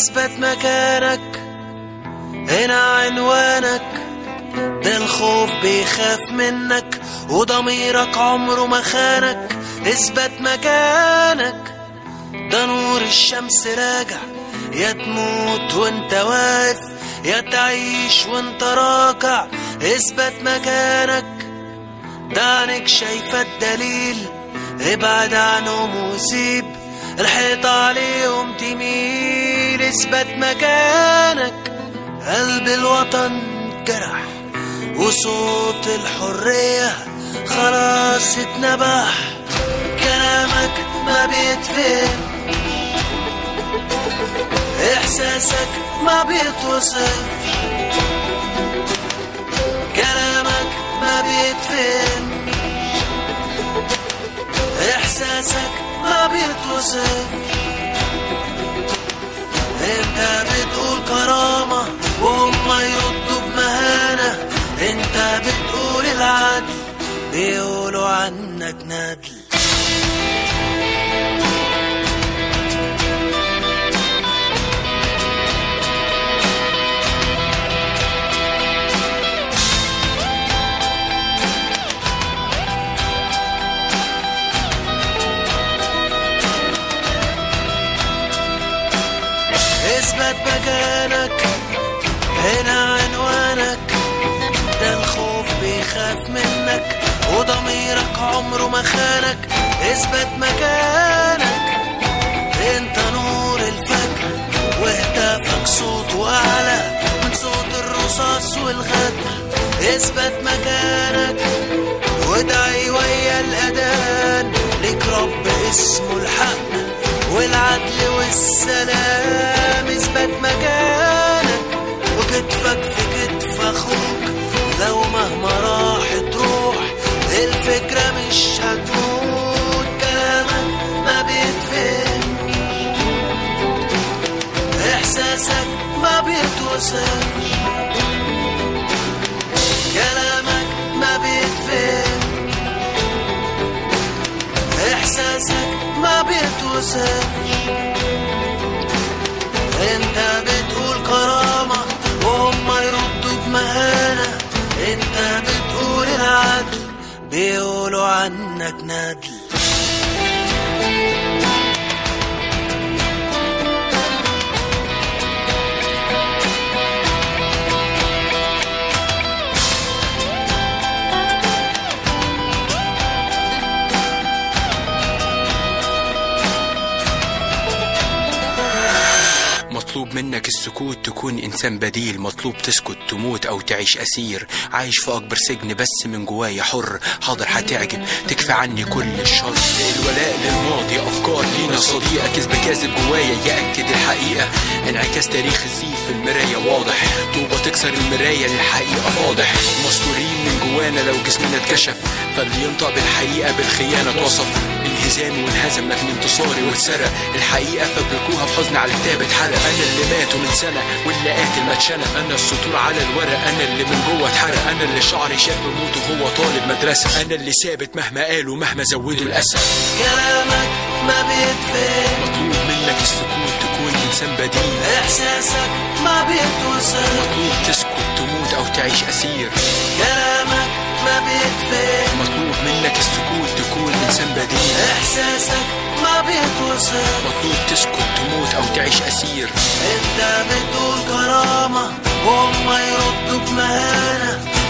اثبت مكانك هنا عنوانك ده الخوف بيخاف منك وضميرك عمره ما خانك اثبت مكانك ده نور الشمس راجع يا تموت وانت واقف يا تعيش وانت راكع اثبت مكانك ده عينك شايفة الدليل ابعد عنهم وسيب الحيط عليهم تميل اثبت مكانك قلب الوطن جرح وصوت الحرية خلاص اتنبح كلامك ما بيتفهم احساسك ما بيتوصف كلامك ما بيتفهم احساسك ما بيتوصف انت بتقول كرامة وهم يردوا بمهانة انت بتقول العدل بيقولوا عنك ندل اثبت مكانك هنا عنوانك ده الخوف بيخاف منك وضميرك عمره ما خانك اثبت مكانك انت نور الفجر وهتافك صوته اعلى من صوت الرصاص والغدر اثبت مكانك وادعي ويا الاذان ليك رب اسمه الحق والعدل والسلام اثبت مكانك وكتفك في كتف اخوك لو مهما راحت روح الفكرة مش هتموت كلامك ما بيتفهم احساسك ما بيتوصف كلامك ما بيتفهم احساسك ما بيتوصف انت بتقول كرامة وهم يردوا بمهانة انت بتقول العدل بيقولوا عنك ندل مطلوب منك السكوت تكون إنسان بديل مطلوب تسكت تموت أو تعيش أسير عايش في أكبر سجن بس من جوايا حر حاضر هتعجب تكفي عني كل الشر الولاء للماضي أفكار لينا صديقة كذب كاذب جوايا يأكد الحقيقة انعكاس تاريخ الزيف في المراية واضح طوبة تكسر المراية للحقيقة فاضح مستورين من جوانا لو جسمنا اتكشف فاللي ينطق بالحقيقة بالخيانة اتوصف انهزامي وانهزم لكن انتصاري واتسرق الحقيقة فبركوها بحزن على كتاب اتحرق انا اللي مات من سنة واللي قاتل ما اتشنق انا السطور على الورق انا اللي من جوه اتحرق انا اللي شعري شاب موت وهو طالب مدرسة انا اللي ثابت مهما قالوا مهما زودوا الاسى كلامك ما بيتفهم مطلوب منك السكوت تكون انسان بديل احساسك ما بيتوصف مطلوب تسكت تموت او تعيش اسير كلامك ما بيتفهم مطلوب منك السكوت تكون انسان بديل احساسك ما بيتوصف مطلوب تسكت تموت او تعيش اسير انت بتقول كرامة وهم يردوا بمهانة